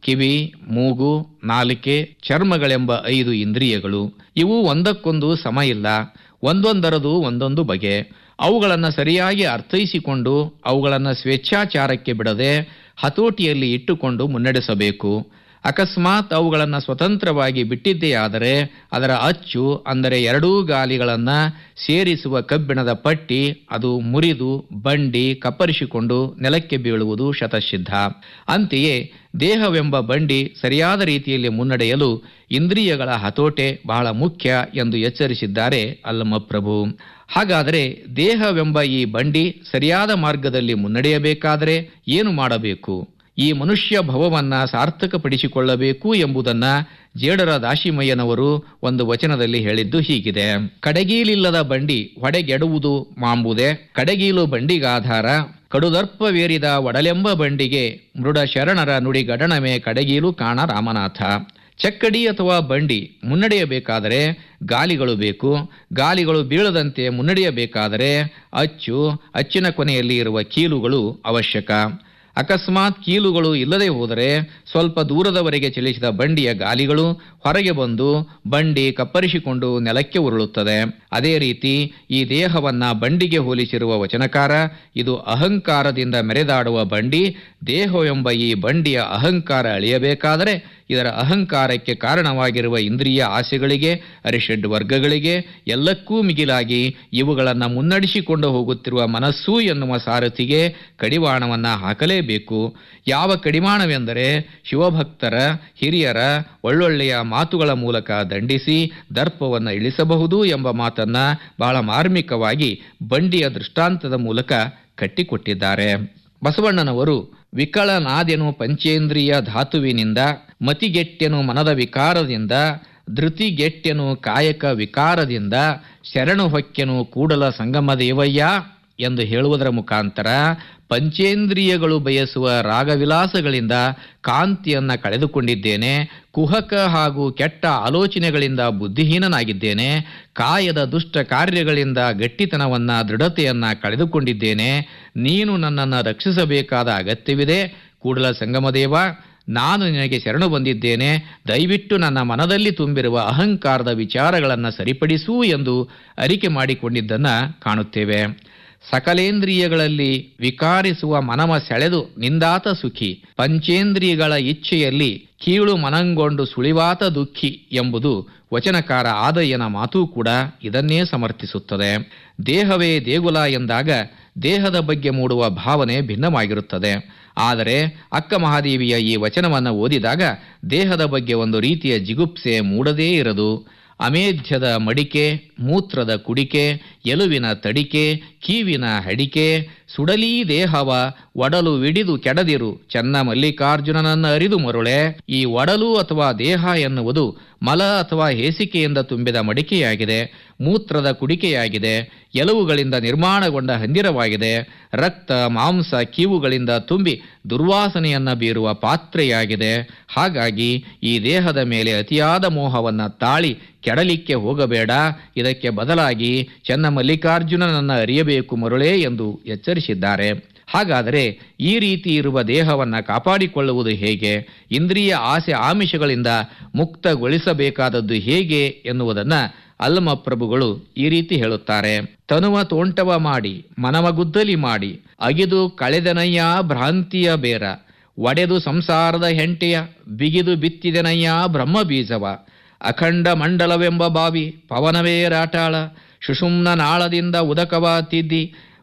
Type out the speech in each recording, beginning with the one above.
ಕಿವಿ ಮೂಗು ನಾಲಿಕೆ ಚರ್ಮಗಳೆಂಬ ಐದು ಇಂದ್ರಿಯಗಳು ಇವು ಒಂದಕ್ಕೊಂದು ಸಮ ಇಲ್ಲ ಒಂದೊಂದರದು ಒಂದೊಂದು ಬಗೆ ಅವುಗಳನ್ನು ಸರಿಯಾಗಿ ಅರ್ಥೈಸಿಕೊಂಡು ಅವುಗಳನ್ನು ಸ್ವೇಚ್ಛಾಚಾರಕ್ಕೆ ಬಿಡದೆ ಹತೋಟಿಯಲ್ಲಿ ಇಟ್ಟುಕೊಂಡು ಮುನ್ನಡೆಸಬೇಕು ಅಕಸ್ಮಾತ್ ಅವುಗಳನ್ನು ಸ್ವತಂತ್ರವಾಗಿ ಬಿಟ್ಟಿದ್ದೇ ಆದರೆ ಅದರ ಅಚ್ಚು ಅಂದರೆ ಎರಡೂ ಗಾಲಿಗಳನ್ನು ಸೇರಿಸುವ ಕಬ್ಬಿಣದ ಪಟ್ಟಿ ಅದು ಮುರಿದು ಬಂಡಿ ಕಪ್ಪರಿಸಿಕೊಂಡು ನೆಲಕ್ಕೆ ಬೀಳುವುದು ಶತಸಿದ್ಧ ಅಂತೆಯೇ ದೇಹವೆಂಬ ಬಂಡಿ ಸರಿಯಾದ ರೀತಿಯಲ್ಲಿ ಮುನ್ನಡೆಯಲು ಇಂದ್ರಿಯಗಳ ಹತೋಟೆ ಬಹಳ ಮುಖ್ಯ ಎಂದು ಎಚ್ಚರಿಸಿದ್ದಾರೆ ಅಲ್ಲಮಪ್ರಭು ಹಾಗಾದರೆ ದೇಹವೆಂಬ ಈ ಬಂಡಿ ಸರಿಯಾದ ಮಾರ್ಗದಲ್ಲಿ ಮುನ್ನಡೆಯಬೇಕಾದರೆ ಏನು ಮಾಡಬೇಕು ಈ ಮನುಷ್ಯ ಭವವನ್ನ ಸಾರ್ಥಕಪಡಿಸಿಕೊಳ್ಳಬೇಕು ಎಂಬುದನ್ನ ಜೇಡರ ದಾಶಿಮಯ್ಯನವರು ಒಂದು ವಚನದಲ್ಲಿ ಹೇಳಿದ್ದು ಹೀಗಿದೆ ಕಡಗೀಲಿಲ್ಲದ ಬಂಡಿ ಹೊಡೆಗೆಡುವುದು ಮಾಂಬುದೆ ಕಡಗೀಲು ಬಂಡಿಗಾಧಾರ ಕಡುದರ್ಪವೇರಿದ ಒಡಲೆಂಬ ಬಂಡಿಗೆ ಮೃಡ ಶರಣರ ನುಡಿ ಗಡಣಮೆ ಕಡಗೀಲು ಕಾಣ ರಾಮನಾಥ ಚಕ್ಕಡಿ ಅಥವಾ ಬಂಡಿ ಮುನ್ನಡೆಯಬೇಕಾದರೆ ಗಾಲಿಗಳು ಬೇಕು ಗಾಲಿಗಳು ಬೀಳದಂತೆ ಮುನ್ನಡೆಯಬೇಕಾದರೆ ಅಚ್ಚು ಅಚ್ಚಿನ ಕೊನೆಯಲ್ಲಿ ಇರುವ ಕೀಲುಗಳು ಅವಶ್ಯಕ ಅಕಸ್ಮಾತ್ ಕೀಲುಗಳು ಇಲ್ಲದೆ ಹೋದರೆ ಸ್ವಲ್ಪ ದೂರದವರೆಗೆ ಚಲಿಸಿದ ಬಂಡಿಯ ಗಾಲಿಗಳು ಹೊರಗೆ ಬಂದು ಬಂಡಿ ಕಪ್ಪರಿಸಿಕೊಂಡು ನೆಲಕ್ಕೆ ಉರುಳುತ್ತದೆ ಅದೇ ರೀತಿ ಈ ದೇಹವನ್ನ ಬಂಡಿಗೆ ಹೋಲಿಸಿರುವ ವಚನಕಾರ ಇದು ಅಹಂಕಾರದಿಂದ ಮೆರೆದಾಡುವ ಬಂಡಿ ದೇಹವೆಂಬ ಈ ಬಂಡಿಯ ಅಹಂಕಾರ ಅಳಿಯಬೇಕಾದರೆ ಇದರ ಅಹಂಕಾರಕ್ಕೆ ಕಾರಣವಾಗಿರುವ ಇಂದ್ರಿಯ ಆಸೆಗಳಿಗೆ ಅರಿಷಡ್ ವರ್ಗಗಳಿಗೆ ಎಲ್ಲಕ್ಕೂ ಮಿಗಿಲಾಗಿ ಇವುಗಳನ್ನು ಮುನ್ನಡೆಸಿಕೊಂಡು ಹೋಗುತ್ತಿರುವ ಮನಸ್ಸು ಎನ್ನುವ ಸಾರಥಿಗೆ ಕಡಿವಾಣವನ್ನ ಹಾಕಲೇಬೇಕು ಯಾವ ಕಡಿವಾಣವೆಂದರೆ ಶಿವಭಕ್ತರ ಹಿರಿಯರ ಒಳ್ಳೊಳ್ಳೆಯ ಮಾತುಗಳ ಮೂಲಕ ದಂಡಿಸಿ ದರ್ಪವನ್ನು ಇಳಿಸಬಹುದು ಎಂಬ ಮಾತನ್ನ ಬಹಳ ಮಾರ್ಮಿಕವಾಗಿ ಬಂಡಿಯ ದೃಷ್ಟಾಂತದ ಮೂಲಕ ಕಟ್ಟಿಕೊಟ್ಟಿದ್ದಾರೆ ಬಸವಣ್ಣನವರು ವಿಕಳನಾದೆನು ಪಂಚೇಂದ್ರಿಯ ಧಾತುವಿನಿಂದ ಮತಿಗೆಟ್ಟೆನು ಮನದ ವಿಕಾರದಿಂದ ಧೃತಿಗೆಟ್ಟೆನು ಕಾಯಕ ವಿಕಾರದಿಂದ ಶರಣು ಹೊಕ್ಕೆನು ಕೂಡಲ ಸಂಗಮ ದೇವಯ್ಯ ಎಂದು ಹೇಳುವುದರ ಮುಖಾಂತರ ಪಂಚೇಂದ್ರಿಯಗಳು ಬಯಸುವ ರಾಗವಿಲಾಸಗಳಿಂದ ಕಾಂತಿಯನ್ನ ಕಳೆದುಕೊಂಡಿದ್ದೇನೆ ಕುಹಕ ಹಾಗೂ ಕೆಟ್ಟ ಆಲೋಚನೆಗಳಿಂದ ಬುದ್ಧಿಹೀನನಾಗಿದ್ದೇನೆ ಕಾಯದ ದುಷ್ಟ ಕಾರ್ಯಗಳಿಂದ ಗಟ್ಟಿತನವನ್ನ ದೃಢತೆಯನ್ನ ಕಳೆದುಕೊಂಡಿದ್ದೇನೆ ನೀನು ನನ್ನನ್ನು ರಕ್ಷಿಸಬೇಕಾದ ಅಗತ್ಯವಿದೆ ಕೂಡಲ ಸಂಗಮದೇವ ನಾನು ನಿನಗೆ ಶರಣು ಬಂದಿದ್ದೇನೆ ದಯವಿಟ್ಟು ನನ್ನ ಮನದಲ್ಲಿ ತುಂಬಿರುವ ಅಹಂಕಾರದ ವಿಚಾರಗಳನ್ನು ಸರಿಪಡಿಸು ಎಂದು ಅರಿಕೆ ಮಾಡಿಕೊಂಡಿದ್ದನ್ನ ಕಾಣುತ್ತೇವೆ ಸಕಲೇಂದ್ರಿಯಗಳಲ್ಲಿ ವಿಕಾರಿಸುವ ಮನವ ಸೆಳೆದು ನಿಂದಾತ ಸುಖಿ ಪಂಚೇಂದ್ರಿಯಗಳ ಇಚ್ಛೆಯಲ್ಲಿ ಕೀಳು ಮನಂಗೊಂಡು ಸುಳಿವಾತ ದುಃಖಿ ಎಂಬುದು ವಚನಕಾರ ಆದಯ್ಯನ ಮಾತೂ ಕೂಡ ಇದನ್ನೇ ಸಮರ್ಥಿಸುತ್ತದೆ ದೇಹವೇ ದೇಗುಲ ಎಂದಾಗ ದೇಹದ ಬಗ್ಗೆ ಮೂಡುವ ಭಾವನೆ ಭಿನ್ನವಾಗಿರುತ್ತದೆ ಆದರೆ ಅಕ್ಕ ಮಹಾದೇವಿಯ ಈ ವಚನವನ್ನು ಓದಿದಾಗ ದೇಹದ ಬಗ್ಗೆ ಒಂದು ರೀತಿಯ ಜಿಗುಪ್ಸೆ ಮೂಡದೇ ಇರದು ಅಮೇಧ್ಯದ ಮಡಿಕೆ ಮೂತ್ರದ ಕುಡಿಕೆ ಎಲುವಿನ ತಡಿಕೆ ಕೀವಿನ ಹಡಿಕೆ ಸುಡಲೀ ದೇಹವ ಒಡಲು ವಿಡಿದು ಕೆಡದಿರು ಚೆನ್ನ ಮಲ್ಲಿಕಾರ್ಜುನನನ್ನು ಅರಿದು ಮರುಳೆ ಈ ಒಡಲು ಅಥವಾ ದೇಹ ಎನ್ನುವುದು ಮಲ ಅಥವಾ ಹೇಸಿಕೆಯಿಂದ ತುಂಬಿದ ಮಡಿಕೆಯಾಗಿದೆ ಮೂತ್ರದ ಕುಡಿಕೆಯಾಗಿದೆ ಎಲುವುಗಳಿಂದ ನಿರ್ಮಾಣಗೊಂಡ ಹಂದಿರವಾಗಿದೆ ರಕ್ತ ಮಾಂಸ ಕೀವುಗಳಿಂದ ತುಂಬಿ ದುರ್ವಾಸನೆಯನ್ನ ಬೀರುವ ಪಾತ್ರೆಯಾಗಿದೆ ಹಾಗಾಗಿ ಈ ದೇಹದ ಮೇಲೆ ಅತಿಯಾದ ಮೋಹವನ್ನ ತಾಳಿ ಕೆಡಲಿಕ್ಕೆ ಹೋಗಬೇಡ ಇದಕ್ಕೆ ಬದಲಾಗಿ ಚೆನ್ನ ಮಲ್ಲಿಕಾರ್ಜುನನನ್ನ ಅರಿಯಬೇಕು ಮರುಳೇ ಎಂದು ಎಚ್ಚರಿಸಿದ್ದಾರೆ ಹಾಗಾದರೆ ಈ ರೀತಿ ಇರುವ ದೇಹವನ್ನ ಕಾಪಾಡಿಕೊಳ್ಳುವುದು ಹೇಗೆ ಇಂದ್ರಿಯ ಆಸೆ ಆಮಿಷಗಳಿಂದ ಮುಕ್ತಗೊಳಿಸಬೇಕಾದದ್ದು ಹೇಗೆ ಎನ್ನುವುದನ್ನ ಅಲ್ಲಮ ಪ್ರಭುಗಳು ಈ ರೀತಿ ಹೇಳುತ್ತಾರೆ ತನುವ ತೋಂಟವ ಮಾಡಿ ಮನವ ಗುದ್ದಲಿ ಮಾಡಿ ಅಗಿದು ಕಳೆದನಯ್ಯ ಭ್ರಾಂತಿಯ ಬೇರ ಒಡೆದು ಸಂಸಾರದ ಹೆಂಟೆಯ ಬಿಗಿದು ಬಿತ್ತಿದೆನಯ್ಯ ಬ್ರಹ್ಮ ಬೀಜವ ಅಖಂಡ ಮಂಡಲವೆಂಬ ಬಾವಿ ಪವನವೇ ರಾಟಾಳ ಸುಷುಮ್ನ ನಾಳದಿಂದ ಉದಕವ ತಿದ್ದಿ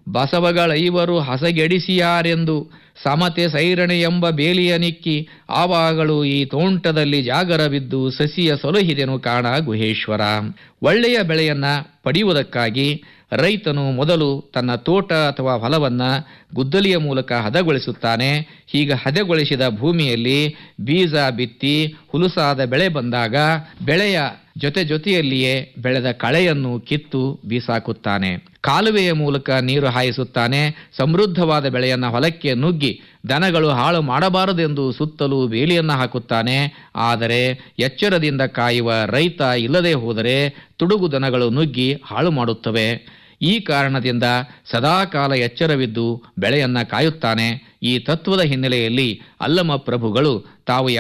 ಬಸವಗಳೈವರು ಹಸಗೆಡಿಸಿಯಾರೆಂದು ಸಮತೆ ಸೈರಣೆ ಎಂಬ ಬೇಲಿಯ ನಿಕ್ಕಿ ಆವಾಗಳು ಈ ತೋಂಟದಲ್ಲಿ ಜಾಗರವಿದ್ದು ಸಸಿಯ ಸೊಲಹಿದೆನು ಕಾಣ ಗುಹೇಶ್ವರ ಒಳ್ಳೆಯ ಬೆಳೆಯನ್ನ ಪಡೆಯುವುದಕ್ಕಾಗಿ ರೈತನು ಮೊದಲು ತನ್ನ ತೋಟ ಅಥವಾ ಹೊಲವನ್ನ ಗುದ್ದಲಿಯ ಮೂಲಕ ಹದಗೊಳಿಸುತ್ತಾನೆ ಹೀಗೆ ಹದಗೊಳಿಸಿದ ಭೂಮಿಯಲ್ಲಿ ಬೀಜ ಬಿತ್ತಿ ಹುಲುಸಾದ ಬೆಳೆ ಬಂದಾಗ ಬೆಳೆಯ ಜೊತೆ ಜೊತೆಯಲ್ಲಿಯೇ ಬೆಳೆದ ಕಳೆಯನ್ನು ಕಿತ್ತು ಬೀಸಾಕುತ್ತಾನೆ ಕಾಲುವೆಯ ಮೂಲಕ ನೀರು ಹಾಯಿಸುತ್ತಾನೆ ಸಮೃದ್ಧವಾದ ಬೆಳೆಯನ್ನ ಹೊಲಕ್ಕೆ ನುಗ್ಗಿ ದನಗಳು ಹಾಳು ಮಾಡಬಾರದೆಂದು ಸುತ್ತಲೂ ಬೇಲಿಯನ್ನ ಹಾಕುತ್ತಾನೆ ಆದರೆ ಎಚ್ಚರದಿಂದ ಕಾಯುವ ರೈತ ಇಲ್ಲದೆ ಹೋದರೆ ತುಡುಗು ದನಗಳು ನುಗ್ಗಿ ಹಾಳು ಮಾಡುತ್ತವೆ ಈ ಕಾರಣದಿಂದ ಸದಾಕಾಲ ಎಚ್ಚರವಿದ್ದು ಬೆಳೆಯನ್ನ ಕಾಯುತ್ತಾನೆ ಈ ತತ್ವದ ಹಿನ್ನೆಲೆಯಲ್ಲಿ ಅಲ್ಲಮ ಪ್ರಭುಗಳು ತಾವು